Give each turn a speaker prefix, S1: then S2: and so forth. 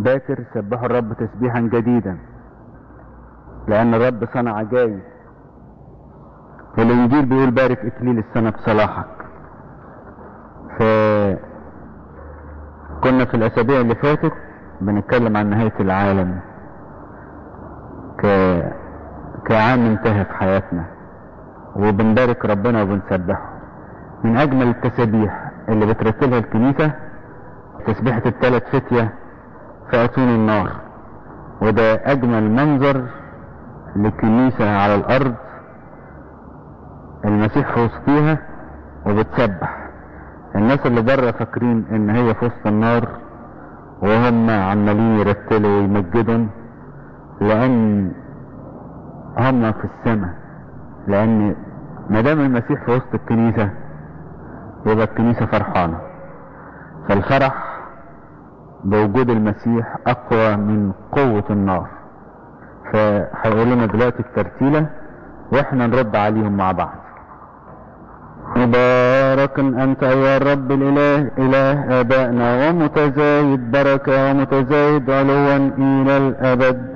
S1: باكر سبحوا الرب تسبيحا جديدا لان الرب صنع عجائب والانجيل بيقول بارك اكليل السنة بصلاحك ف كنا في الاسابيع اللي فاتت بنتكلم عن نهاية العالم ك... كعام انتهى في حياتنا وبنبارك ربنا وبنسبحه من اجمل التسابيح اللي بترتبها الكنيسة تسبيحة الثلاث فتية في اتون النار وده اجمل منظر للكنيسة على الارض المسيح في وسطيها وبتسبح الناس اللي بره فاكرين ان هي في وسط النار وهم عمالين يرتلوا ويمجدوا لان هم في السماء لان ما دام المسيح في وسط الكنيسه يبقى الكنيسه فرحانه فالفرح بوجود المسيح اقوى من قوه النار فهيقول لنا دلوقتي الترتيله واحنا نرد عليهم مع بعض مبارك أنت أيها الرب الإله إله آبائنا ومتزايد بركة ومتزايد علوا إلى الأبد